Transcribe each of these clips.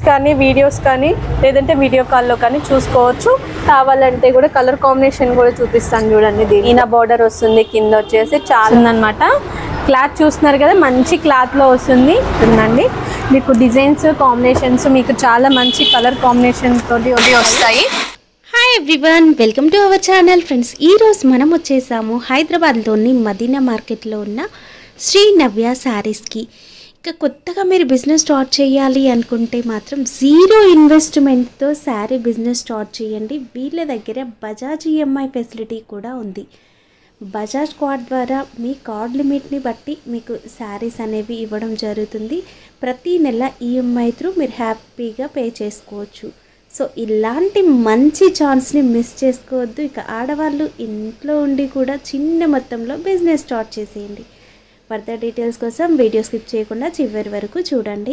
కానీ వీడియోస్ కానీ లేదంటే వీడియో కాల్లో కానీ చూసుకోవచ్చు కావాలంటే కూడా కలర్ కాంబినేషన్ కూడా చూపిస్తాను చూడండి దీని బోర్డర్ వస్తుంది కింద వచ్చేసి చాలా ఉందన్నమాట క్లాత్ చూస్తున్నారు కదా మంచి క్లాత్లో వస్తుంది ఉందండి మీకు డిజైన్స్ కాంబినేషన్స్ మీకు చాలా మంచి కలర్ కాంబినేషన్ తోటి వస్తాయి hi everyone welcome to our channel friends ఈరోజు మనం వచ్చేసాము హైదరాబాద్లోని మదీనా మార్కెట్లో ఉన్న శ్రీ నవ్య శారీస్కి ఇక కొత్తగా మీరు బిజినెస్ స్టార్ట్ చేయాలి అనుకుంటే మాత్రం జీరో ఇన్వెస్ట్మెంట్తో శారీ బిజినెస్ స్టార్ట్ చేయండి వీళ్ళ దగ్గర బజాజ్ ఈఎంఐ ఫెసిలిటీ కూడా ఉంది బజాజ్ కార్డ్ ద్వారా మీ కార్డ్ లిమిట్ని బట్టి మీకు శారీస్ అనేవి ఇవ్వడం జరుగుతుంది ప్రతి నెల ఈఎంఐ త్రూ మీరు హ్యాపీగా పే చేసుకోవచ్చు సో ఇలాంటి మంచి ఛాన్స్ని మిస్ చేసుకోవద్దు ఇక ఆడవాళ్ళు ఇంట్లో ఉండి కూడా చిన్న మొత్తంలో బిజినెస్ స్టార్ట్ చేసేయండి ఫర్దర్ డీటెయిల్స్ కోసం వీడియో స్కిప్ చేయకుండా చివరి వరకు చూడండి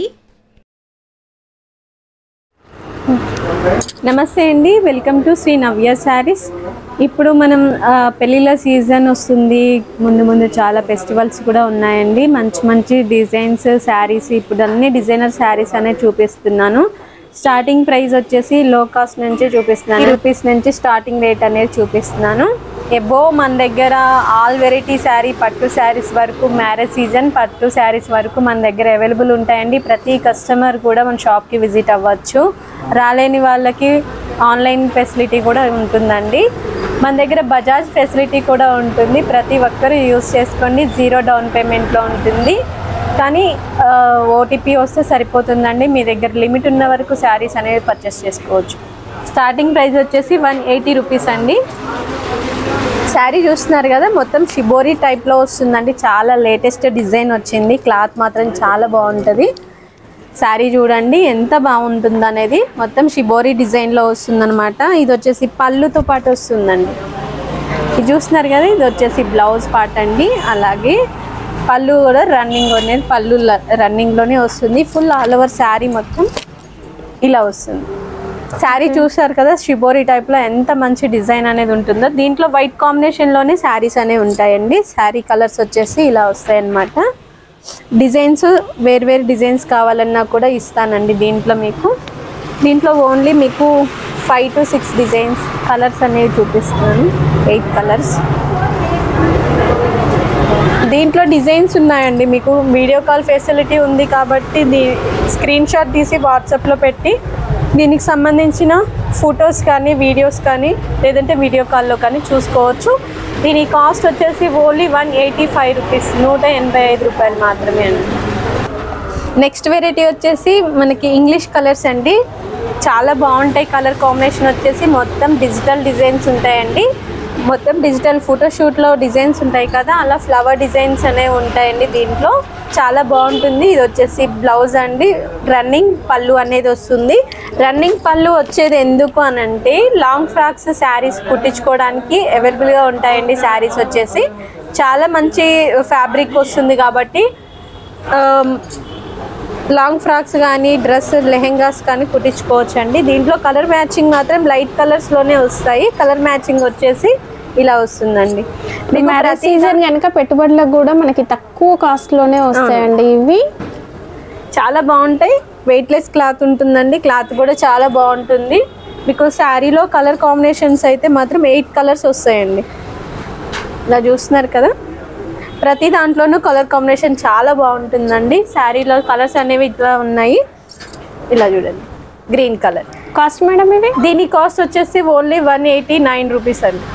నమస్తే అండి వెల్కమ్ టు శ్రీ నవ్య శారీస్ ఇప్పుడు మనం ఆ, పెళ్ళిళ్ళ సీజన్ వస్తుంది ముందు ముందు చాలా ఫెస్టివల్స్ కూడా ఉన్నాయండి మంచి మంచి డిజైన్స్ శారీస్ ఇప్పుడు అన్ని డిజైనర్ శారీస్ అనేది చూపిస్తున్నాను స్టార్టింగ్ ప్రైస్ వచ్చేసి లో కాస్ట్ నుంచి చూపిస్తున్నాను రూపీస్ నుంచి స్టార్టింగ్ రేట్ అనేది చూపిస్తున్నాను ఎబో మన దగ్గర ఆల్ వెరైటీ శారీ పట్టు శారీస్ వరకు మ్యారేజ్ సీజన్ పట్టు శారీస్ వరకు మన దగ్గర అవైలబుల్ ఉంటాయండి ప్రతి కస్టమర్ కూడా మన షాప్కి విజిట్ అవ్వచ్చు రాలేని వాళ్ళకి ఆన్లైన్ ఫెసిలిటీ కూడా ఉంటుందండి మన దగ్గర బజాజ్ ఫెసిలిటీ కూడా ఉంటుంది ప్రతి ఒక్కరు యూస్ చేసుకోండి జీరో డౌన్ పేమెంట్లో ఉంటుంది కానీ ఓటీపీ వస్తే సరిపోతుందండి మీ దగ్గర లిమిట్ ఉన్న వరకు శారీస్ అనేవి పర్చేస్ చేసుకోవచ్చు స్టార్టింగ్ ప్రైస్ వచ్చేసి వన్ ఎయిటీ రూపీస్ అండి శారీ చూస్తున్నారు కదా మొత్తం షిబోరి టైప్లో వస్తుందండి చాలా లేటెస్ట్ డిజైన్ వచ్చింది క్లాత్ మాత్రం చాలా బాగుంటుంది శారీ చూడండి ఎంత బాగుంటుంది అనేది మొత్తం షిబోరి డిజైన్లో వస్తుందన్నమాట ఇది వచ్చేసి పళ్ళుతో పాటు వస్తుందండి ఇది చూస్తున్నారు కదా ఇది వచ్చేసి బ్లౌజ్ పార్ట్ అండి అలాగే పళ్ళు కూడా రన్నింగ్ అనేది పళ్ళు రన్నింగ్లోనే వస్తుంది ఫుల్ ఆల్ ఓవర్ శారీ మొత్తం ఇలా వస్తుంది శారీ చూసారు కదా షిబోరి టైప్లో ఎంత మంచి డిజైన్ అనేది ఉంటుందో దీంట్లో వైట్ కాంబినేషన్లోనే శారీస్ అనేవి ఉంటాయండి శారీ కలర్స్ వచ్చేసి ఇలా వస్తాయి అన్నమాట డిజైన్స్ వేరు డిజైన్స్ కావాలన్నా కూడా ఇస్తానండి దీంట్లో మీకు దీంట్లో ఓన్లీ మీకు five to six designs colours అనేవి చూపిస్తాను ఎయిట్ కలర్స్ దీంట్లో డిజైన్స్ ఉన్నాయండి మీకు వీడియో కాల్ ఫెసిలిటీ ఉంది కాబట్టి దీ స్క్రీన్ షాట్ తీసి వాట్సాప్లో పెట్టి దీనికి సంబంధించిన ఫొటోస్ కానీ వీడియోస్ కానీ లేదంటే వీడియో కాల్లో కానీ చూసుకోవచ్చు దీని కాస్ట్ వచ్చేసి only one eighty five rupees నూట ఎనభై ఐదు రూపాయలు మాత్రమే అండి నెక్స్ట్ వెరైటీ వచ్చేసి మనకి ఇంగ్లీష్ కలర్స్ అండి చాలా బాగుంటాయి కలర్ కాంబినేషన్ వచ్చేసి మొత్తం డిజిటల్ డిజైన్స్ ఉంటాయండి మొత్తం డిజిటల్ ఫోటోషూట్లో డిజైన్స్ ఉంటాయి కదా అలా ఫ్లవర్ డిజైన్స్ అనేవి ఉంటాయండి దీంట్లో చాలా బాగుంటుంది ఇది వచ్చేసి బ్లౌజ్ అండి రన్నింగ్ పళ్ళు అనేది వస్తుంది రన్నింగ్ పళ్ళు వచ్చేది ఎందుకు అని అంటే లాంగ్ ఫ్రాక్స్ శారీస్ కుట్టించుకోవడానికి అవైలబుల్గా ఉంటాయండి శారీస్ వచ్చేసి చాలా మంచి ఫ్యాబ్రిక్ వస్తుంది కాబట్టి ఆమ్, లాంగ్ ఫ్రాక్స్ కానీ డ్రెస్ లెహెంగాస్ కానీ కుట్టించుకోవచ్చు అండి దీంట్లో కలర్ మ్యాచింగ్ మాత్రం లైట్ కలర్స్లోనే వస్తాయి కలర్ మ్యాచింగ్ వచ్చేసి ఇలా వస్తుందండి మీకు మ్యారేజ్ ప్రతి సీజన్ కనుక పెట్టుబడులకు కూడా మనకి తక్కువ కాస్ట్ లోనే వస్తాయండి ఇవి చాలా బాగుంటాయి వెయిట్లెస్ క్లాత్ ఉంటుందండి క్లాత్ కూడా చాలా బాగుంటుంది మీకు శారీలో కలర్ కాంబినేషన్స్ అయితే మాత్రం ఎయిట్ కలర్స్ వస్తాయండి ఇలా చూస్తున్నారు కదా ప్రతి దాంట్లోనూ కలర్ కాంబినేషన్ చాలా బాగుంటుందండి శారీలో కలర్స్ అనేవి ఇట్లా ఉన్నాయి ఇలా చూడండి గ్రీన్ కలర్ కాస్ట్ మేడం ఇవి దీని కాస్ట్ వచ్చేసి only one eighty nine rupees అండి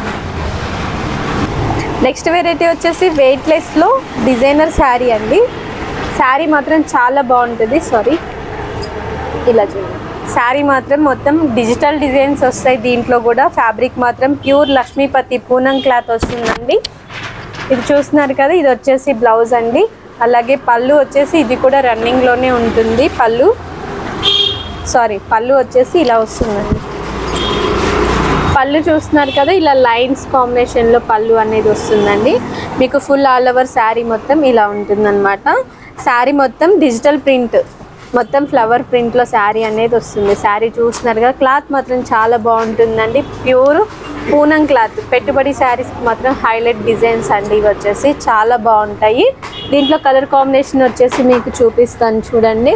నెక్స్ట్ వెరైటీ వచ్చేసి వెయిట్లెస్లో డిజైనర్ శారీ అండి శారీ మాత్రం చాలా బాగుంటుంది సారీ ఇలా చూడండి శారీ మాత్రం మొత్తం డిజిటల్ డిజైన్స్ వస్తాయి దీంట్లో కూడా ఫ్యాబ్రిక్ మాత్రం ప్యూర్ లక్ష్మీపతి పూనం క్లాత్ వస్తుందండి ఇది చూస్తున్నారు కదా ఇది వచ్చేసి బ్లౌజ్ అండి అలాగే పళ్ళు వచ్చేసి ఇది కూడా రన్నింగ్లోనే ఉంటుంది పళ్ళు సారీ పళ్ళు వచ్చేసి ఇలా వస్తుందండి పళ్ళు చూస్తున్నారు కదా ఇలా లైన్స్ కాంబినేషన్లో పళ్ళు అనేది వస్తుందండి మీకు ఫుల్ ఆల్ ఓవర్ శారీ మొత్తం ఇలా ఉంటుందన్నమాట శారీ మొత్తం డిజిటల్ ప్రింట్ మొత్తం ఫ్లవర్ ప్రింట్లో శారీ అనేది వస్తుంది శారీ చూస్తున్నారు కదా క్లాత్ మాత్రం చాలా బాగుంటుందండి ప్యూర్ పూనం క్లాత్ పెట్టుబడి శారీస్ మాత్రం హైలైట్ డిజైన్స్ అండి ఇవి వచ్చేసి చాలా బాగుంటాయి దీంట్లో కలర్ కాంబినేషన్ వచ్చేసి మీకు చూపిస్తాను చూడండి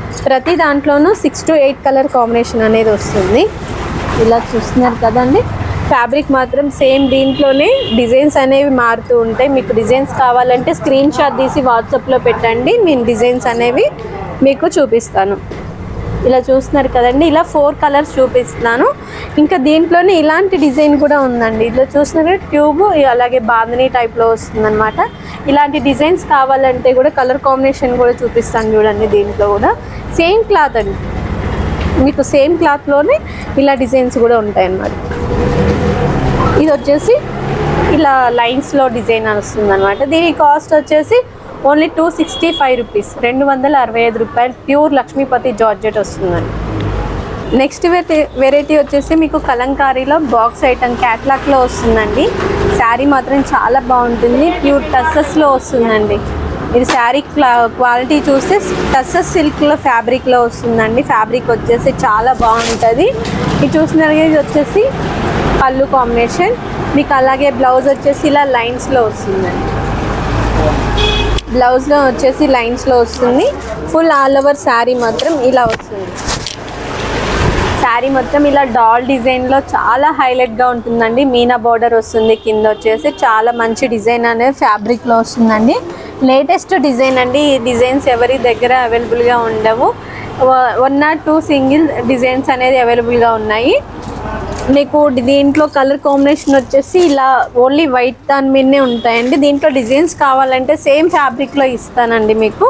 ప్రతి దాంట్లోనూ six to eight colour combination అనేది వస్తుంది ఇలా చూస్తున్నారు కదండి ఫ్యాబ్రిక్ మాత్రం సేమ్ దీంట్లోనే డిజైన్స్ అనేవి మారుతూ ఉంటాయి మీకు డిజైన్స్ కావాలంటే స్క్రీన్ షాట్ తీసి వాట్సాప్లో పెట్టండి నేను డిజైన్స్ అనేవి మీకు చూపిస్తాను ఇలా చూస్తున్నారు కదండి ఇలా ఫోర్ కలర్స్ చూపిస్తున్నాను ఇంకా దీంట్లోనే ఇలాంటి డిజైన్ కూడా ఉందండి ఇలా చూస్తున్నారు ట్యూబ్ అలాగే బాందని టైప్లో వస్తుందన్నమాట ఇలాంటి డిజైన్స్ కావాలంటే కూడా కలర్ కాంబినేషన్ కూడా చూపిస్తాను చూడండి దీంట్లో కూడా సేమ్ క్లాత్ అండి మీకు సేమ్ క్లాత్లోనే ఇలా డిజైన్స్ కూడా ఉంటాయి అన్నమాట ఇది వచ్చేసి ఇలా లైన్స్లో డిజైన్ వస్తుంది అనమాట దీని కాస్ట్ వచ్చేసి only two sixty five rupees రెండు వందల అరవై ఐదు రూపాయలు ప్యూర్ లక్ష్మీపతి జార్జెట్ వస్తుందండి నెక్స్ట్ వెరైటీ వెరైటీ వచ్చేసి మీకు కలంకారీలో బాక్స్ ఐటమ్ క్యాట్లాక్లో వస్తుందండి శారీ మాత్రం చాలా బాగుంటుంది ప్యూర్ టస్సెస్లో వస్తుందండి ఇది శారీ క్వాలిటీ చూస్తే టస్సెస్ సిల్క్లో ఫ్యాబ్రిక్లో వస్తుందండి ఫ్యాబ్రిక్ వచ్చేసి చాలా బాగుంటుంది ఇది చూసినారు ఇది వచ్చేసి పళ్ళు కాంబినేషన్ మీకు అలాగే బ్లౌజ్ వచ్చేసి ఇలా లైన్స్లో వస్తుందండి బ్లౌజ్లో వచ్చేసి లైన్స్లో వస్తుంది ఫుల్ ఆల్ ఓవర్ శారీ మాత్రం ఇలా వస్తుంది శారీ మొత్తం ఇలా డాల్ డిజైన్లో చాలా హైలైట్గా ఉంటుందండి మీనా బార్డర్ వస్తుంది కింద వచ్చేసి చాలా మంచి డిజైన్ అనేది ఫ్యాబ్రిక్లో వస్తుందండి లేటెస్ట్ డిజైన్ అండి ఈ డిజైన్స్ ఎవరి దగ్గర అవైలబుల్గా ఉండవు one not two single designs అనేది అవైలబుల్గా ఉన్నాయి మీకు దీంట్లో కలర్ కాంబినేషన్ వచ్చేసి ఇలా ఓన్లీ వైట్ దాని మీదనే ఉంటాయండి దీంట్లో డిజైన్స్ కావాలంటే సేమ్ ఫ్యాబ్రిక్లో ఇస్తానండి మీకు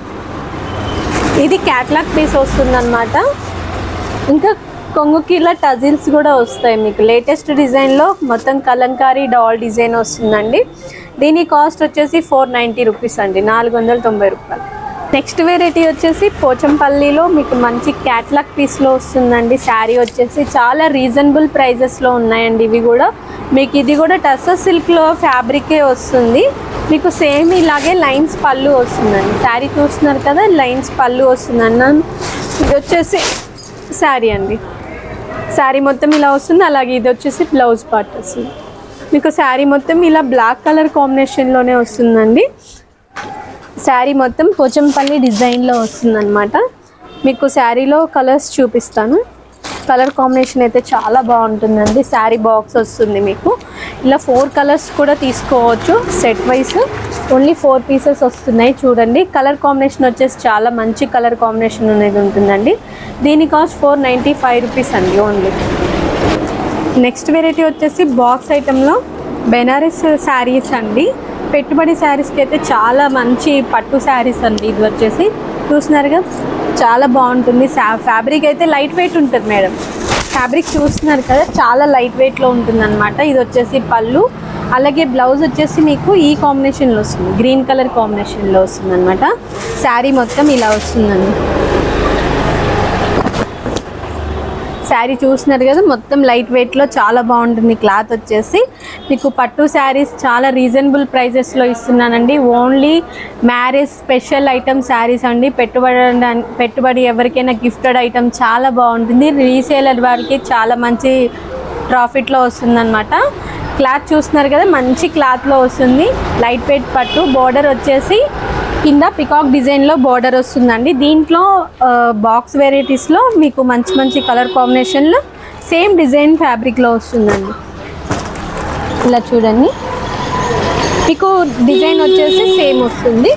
ఇది క్యాట్లాగ్ పీస్ వస్తుందన్నమాట ఇంకా కొంగుకి ఇలా టజిల్స్ కూడా వస్తాయి మీకు లేటెస్ట్ డిజైన్లో మొత్తం కలంకారీ డాల్ డిజైన్ వస్తుందండి దీని కాస్ట్ వచ్చేసి ఫోర్ నైంటీ రూపీస్ అండి నాలుగు వందల తొంభై రూపాయలు నెక్స్ట్ వెరైటీ వచ్చేసి పోచంపల్లిలో మీకు మంచి క్యాట్లాగ్ పీస్లో వస్తుందండి శారీ వచ్చేసి చాలా రీజనబుల్ ప్రైజెస్లో ఉన్నాయండి ఇవి కూడా మీకు ఇది కూడా టస్సర్ సిల్క్లో ఫ్యాబ్రికే వస్తుంది మీకు సేమ్ ఇలాగే లైన్స్ పళ్ళు వస్తుందండి శారీ చూస్తున్నారు కదా లైన్స్ పళ్ళు వస్తుందన్న ఇది వచ్చేసి శారీ అండి శారీ మొత్తం ఇలా వస్తుంది అలాగే ఇది వచ్చేసి బ్లౌజ్ పార్ట్ వస్తుంది మీకు శారీ మొత్తం ఇలా బ్లాక్ కలర్ కాంబినేషన్లోనే వస్తుందండి శారీ మొత్తం పోచంపల్లి డిజైన్లో వస్తుందన్నమాట మీకు శారీలో కలర్స్ చూపిస్తాను కలర్ కాంబినేషన్ అయితే చాలా బాగుంటుందండి శారీ బాక్స్ వస్తుంది మీకు ఇలా ఫోర్ కలర్స్ కూడా తీసుకోవచ్చు set wise only four pieces వస్తున్నాయి చూడండి కలర్ కాంబినేషన్ వచ్చేసి చాలా మంచి కలర్ కాంబినేషన్ అనేది ఉంటుందండి దీని cost four ninety five rupees అండి ఓన్లీ నెక్స్ట్ వెరైటీ వచ్చేసి బాక్స్ ఐటెంలో బెనారస్ శారీస్ అండి పెట్టుబడి శారీస్కి అయితే చాలా మంచి పట్టు శారీస్ అండి ఇది వచ్చేసి చూస్తున్నారుగా చాలా బాగుంటుంది ఫ్యాబ్రిక్ అయితే లైట్ వెయిట్ ఉంటుంది మేడం ఫ్యాబ్రిక్ చూస్తున్నారు కదా చాలా లైట్ వెయిట్లో ఉంటుంది అనమాట ఇది వచ్చేసి పళ్ళు అలాగే బ్లౌజ్ వచ్చేసి మీకు ఈ కాంబినేషన్లో వస్తుంది గ్రీన్ కలర్ కాంబినేషన్లో వస్తుంది అనమాట శారీ మొత్తం ఇలా వస్తుందండి శారీ చూస్తున్నారు కదా మొత్తం లైట్ వెయిట్లో చాలా బాగుంటుంది క్లాత్ వచ్చేసి మీకు పట్టు శారీస్ చాలా రీజనబుల్ ప్రైజెస్లో ఇస్తున్నానండి only marriage special item saris అండి పెట్టుబడి పెట్టుబడి ఎవరికైనా గిఫ్టెడ్ ఐటమ్ చాలా బాగుంటుంది రీసేలర్ వారికి చాలా మంచి ప్రాఫిట్లో వస్తుందన్నమాట క్లాత్ చూస్తున్నారు కదా మంచి క్లాత్లో వస్తుంది లైట్ వెయిట్ పట్టు బోర్డర్ వచ్చేసి కింద పికాక్ డిజైన్లో బార్డర్ వస్తుందండి దీంట్లో బాక్స్ వెరైటీస్లో మీకు మంచి మంచి కలర్ కాంబినేషన్లో సేమ్ డిజైన్ ఫ్యాబ్రిక్లో వస్తుందండి ఇలా చూడండి మీకు డిజైన్ వచ్చేసి సేమ్ వస్తుంది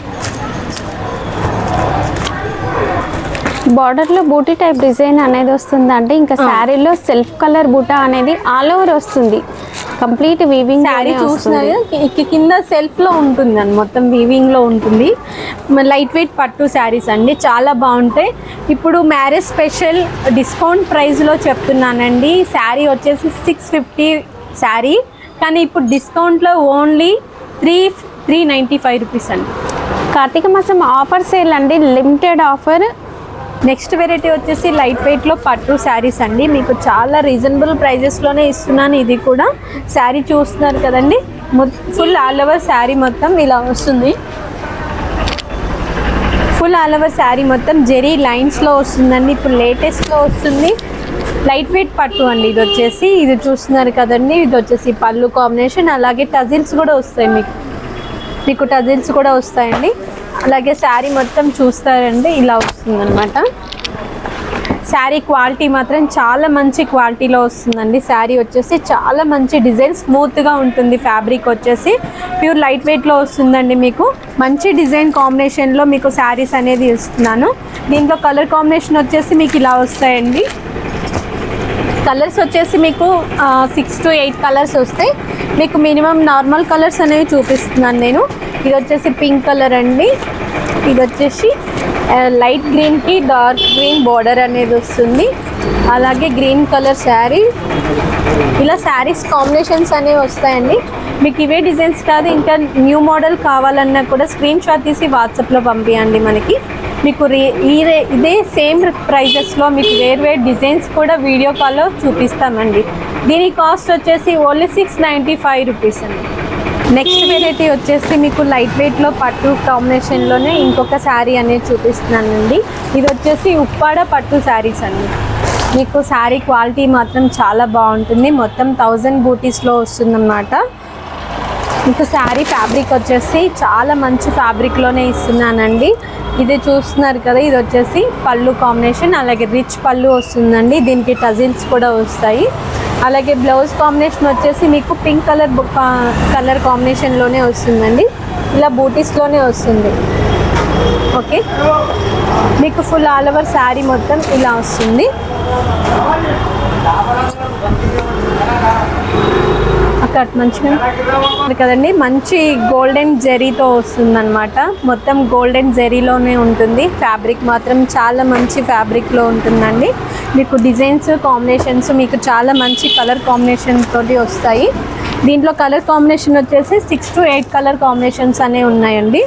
బార్డర్ లో బూటీ టైప్ డిజైన్ అనేది వస్తుందండి ఇంకా శారీలో సెల్ఫ్ కలర్ బూటా అనేది ఆల్ ఓవర్ వస్తుంది కంప్లీట్ వీవింగ్ శారీ చూసినారు కింద సెల్ఫ్ లో ఉంటుంది అండి మొత్తం వీవింగ్ లో ఉంటుంది లైట్ వెయిట్ పట్టు శారీస్ అండి చాలా బాగుంటాయి ఇప్పుడు మ్యారేజ్ స్పెషల్ డిస్కౌంట్ ప్రైస్ లో చెప్తున్నానండి శారీ వచ్చేసి సిక్స్ ఫిఫ్టీ శారీ కానీ ఇప్పుడు డిస్కౌంట్ లో only three three ninety five rupees అండి కార్తీక మాసం ఆఫర్ సేల్ అండి లిమిటెడ్ ఆఫర్ నెక్స్ట్ వెరైటీ వచ్చేసి లైట్ వెయిట్లో పట్టు శారీస్ అండి మీకు చాలా రీజనబుల్ ప్రైజెస్లోనే ఇస్తున్నాను ఇది కూడా శారీ చూస్తున్నారు కదండి ఫుల్ ఆల్ ఓవర్ శారీ మొత్తం ఇలా వస్తుంది ఫుల్ ఆల్ ఓవర్ శారీ మొత్తం జెరీ లైన్స్లో వస్తుందండి ఇప్పుడు లేటెస్ట్లో వస్తుంది లైట్ వెయిట్ పట్టు అండి ఇది వచ్చేసి ఇది చూస్తున్నారు కదండి ఇది వచ్చేసి పళ్ళు కాంబినేషన్ అలాగే టజిల్స్ కూడా వస్తాయి మీకు మీకు టజిల్స్ కూడా వస్తాయండి అలాగే శారీ మొత్తం చూస్తారండి ఇలా వస్తుందన్నమాట శారీ క్వాలిటీ మాత్రం చాలా మంచి క్వాలిటీలో వస్తుందండి శారీ వచ్చేసి చాలా మంచి డిజైన్ స్మూత్గా ఉంటుంది ఫ్యాబ్రిక్ వచ్చేసి ప్యూర్ లైట్ వెయిట్లో వస్తుందండి మీకు మంచి డిజైన్ కాంబినేషన్లో మీకు శారీస్ అనేది ఇస్తున్నాను దీంట్లో కలర్ కాంబినేషన్ వచ్చేసి మీకు ఇలా వస్తాయండి కలర్స్ వచ్చేసి మీకు సిక్స్ టు ఎయిట్ కలర్స్ వస్తాయి మీకు మినిమం నార్మల్ కలర్స్ అనేవి చూపిస్తున్నాను నేను ఇది వచ్చేసి పింక్ కలర్ అండి ఇది వచ్చేసి లైట్ గ్రీన్కి డార్క్ గ్రీన్ బార్డర్ అనేది వస్తుంది అలాగే గ్రీన్ కలర్ శారీ ఇలా శారీస్ కాంబినేషన్స్ అనేవి వస్తాయండి మీకు ఇవే డిజైన్స్ కాదు ఇంకా న్యూ మోడల్ కావాలన్నా కూడా స్క్రీన్ షాట్ తీసి వాట్సాప్లో పంపించండి మనకి మీకు రే ఈ రే- ఇదే సేమ్ ప్రైజెస్లో మీకు వేరు వేరు డిజైన్స్ కూడా వీడియో కాల్లో చూపిస్తామండి దీని కాస్ట్ వచ్చేసి only six ninety five rupees అండి నెక్స్ట్ వెరైటీ వచ్చేసి మీకు లైట్ వెయిట్లో పట్టు కాంబినేషన్లోనే ఇంకొక శారీ అనేది చూపిస్తున్నానండి ఇది వచ్చేసి ఉప్పాడ పట్టు శారీస్ అండి మీకు శారీ క్వాలిటీ మాత్రం చాలా బాగుంటుంది మొత్తం థౌజండ్ బూటీస్లో వస్తుందన్నమాట మీకు శారీ ఫ్యాబ్రిక్ వచ్చేసి చాలా మంచి ఫ్యాబ్రిక్లోనే ఇస్తున్నానండి ఇది చూస్తున్నారు కదా ఇది వచ్చేసి పళ్ళు కాంబినేషన్ అలాగే రిచ్ పళ్ళు వస్తుందండి దీనికి టజిల్స్ కూడా వస్తాయి అలాగే బ్లౌజ్ కాంబినేషన్ వచ్చేసి మీకు పింక్ కలర్ కలర్ కాంబినేషన్లోనే వస్తుందండి ఇలా బూటీస్లోనే వస్తుంది ఓకే మీకు ఫుల్ ఆల్ ఓవర్ శారీ మొత్తం ఇలా వస్తుంది అక్కడ మంచిగా ఉంది కదండి మంచి గోల్డెన్ జెరీతో వస్తుందన్నమాట మొత్తం గోల్డెన్ జెరీలోనే ఉంటుంది ఫ్యాబ్రిక్ మాత్రం చాలా మంచి ఫ్యాబ్రిక్లో ఉంటుందండి మీకు డిజైన్స్ కాంబినేషన్స్ మీకు చాలా మంచి కలర్ కాంబినేషన్ తోటి వస్తాయి దీంట్లో కలర్ కాంబినేషన్ వచ్చేసి six to eight colour combinations అనేవి ఉన్నాయండి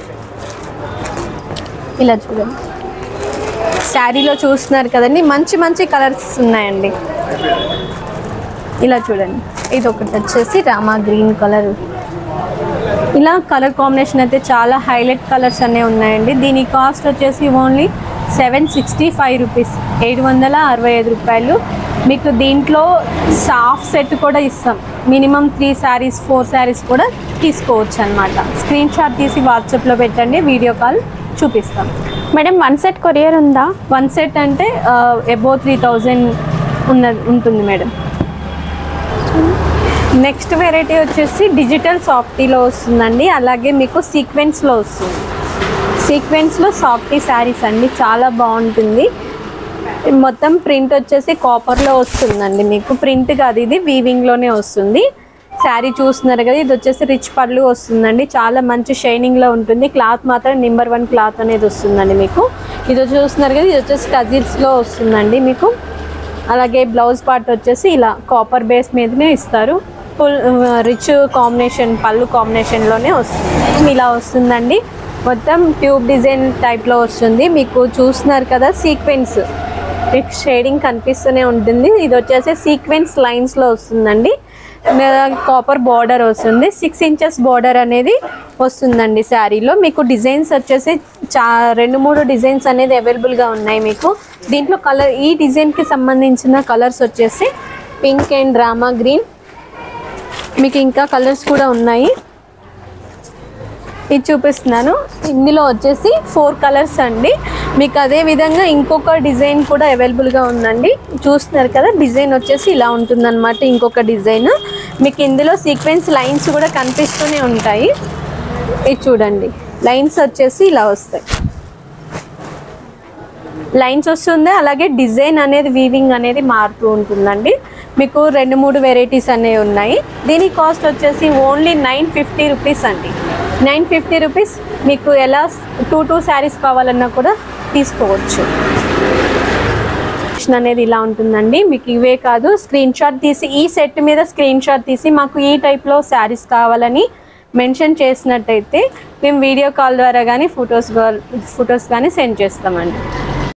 ఇలా చూడండి శారీలో చూస్తున్నారు కదండి మంచి మంచి కలర్స్ ఉన్నాయండి ఇలా చూడండి ఇది ఒకటి వచ్చేసి రామా గ్రీన్ కలర్ ఇలా కలర్ కాంబినేషన్ అయితే చాలా హైలైట్ కలర్స్ అనేవి ఉన్నాయండి దీని కాస్ట్ వచ్చేసి only seven sixty five rupees ఏడు వందల అరవై ఐదు రూపాయలు మీకు దీంట్లో సాఫ్ సెట్ కూడా ఇస్తాం minimum three saris four saris కూడా తీసుకోవచ్చు అనమాట స్క్రీన్ షాట్ తీసి వాట్సాప్లో పెట్టండి వీడియో కాల్ చూపిస్తాం మేడం వన్ సెట్ కొరియర్ ఉందా వన్ సెట్ అంటే అబో త్రీ థౌజండ్ ఉన్నది ఉంటుంది మేడం నెక్స్ట్ వెరైటీ వచ్చేసి డిజిటల్ సాఫ్టీలో వస్తుందండి అలాగే మీకు సీక్వెన్స్లో వస్తుంది సీక్వెన్స్లో సాఫ్టీ శారీస్ అండి చాలా బాగుంటుంది మొత్తం ప్రింట్ వచ్చేసి కాపర్లో వస్తుందండి మీకు ప్రింట్ కాదు ఇది వీవింగ్లోనే వస్తుంది శారీ చూస్తున్నారు కదా ఇది వచ్చేసి రిచ్ పళ్ళు వస్తుందండి చాలా మంచి షైనింగ్లో ఉంటుంది క్లాత్ మాత్రం నెంబర్ వన్ క్లాత్ అనేది వస్తుందండి మీకు ఇది చూస్తున్నారు కదా ఇది వచ్చేసి టజిల్స్లో వస్తుందండి మీకు అలాగే బ్లౌజ్ పార్ట్ వచ్చేసి ఇలా కాపర్ బేస్ మీదనే ఇస్తారు ఫుల్ రిచ్ కాంబినేషన్ పళ్ళు కాంబినేషన్లోనే వస్తుంది ఇలా వస్తుందండి మొత్తం ట్యూబ్ డిజైన్ టైప్లో వస్తుంది మీకు చూస్తున్నారు కదా సీక్వెన్స్ మీకు షేడింగ్ కనిపిస్తూనే ఉంటుంది ఇది వచ్చేసి సీక్వెన్స్ లైన్స్లో వస్తుందండి కాపర్ బార్డర్ వస్తుంది సిక్స్ ఇంచెస్ బార్డర్ అనేది వస్తుందండి శారీలో మీకు డిజైన్స్ వచ్చేసి చా రెండు మూడు డిజైన్స్ అనేది అవైలబుల్గా ఉన్నాయి మీకు దీంట్లో కలర్ ఈ డిజైన్కి సంబంధించిన కలర్స్ వచ్చేసి పింక్ అండ్ డ్రామా గ్రీన్ మీకు ఇంకా కలర్స్ కూడా ఉన్నాయి ఇది చూపిస్తున్నాను ఇందులో వచ్చేసి ఫోర్ కలర్స్ అండి మీకు అదే విధంగా ఇంకొక డిజైన్ కూడా అవైలబుల్గా ఉందండి చూస్తున్నారు కదా డిజైన్ వచ్చేసి ఇలా ఉంటుందన్నమాట ఇంకొక డిజైన్ మీకు ఇందులో సీక్వెన్స్ లైన్స్ కూడా కనిపిస్తూనే ఉంటాయి ఇది చూడండి లైన్స్ వచ్చేసి ఇలా వస్తాయి లైన్స్ వస్తుంది అలాగే డిజైన్ అనేది వీవింగ్ అనేది మారుతూ ఉంటుందండి మీకు రెండు మూడు వెరైటీస్ అనేవి ఉన్నాయి దీని కాస్ట్ వచ్చేసి ఓన్లీ నైన్ ఫిఫ్టీ రూపీస్ అండి నైన్ ఫిఫ్టీ రూపీస్ మీకు ఎలా టూ టూ శారీస్ కావాలన్నా కూడా తీసుకోవచ్చు ఆప్షన్ అనేది ఇలా ఉంటుందండి మీకు ఇవే కాదు స్క్రీన్ షాట్ తీసి ఈ సెట్ మీద స్క్రీన్ షాట్ తీసి మాకు ఈ టైప్లో శారీస్ కావాలని మెన్షన్ చేసినట్టయితే మేము వీడియో కాల్ ద్వారా కానీ ఫొటోస్ ఫొటోస్ కానీ సెండ్ చేస్తామండి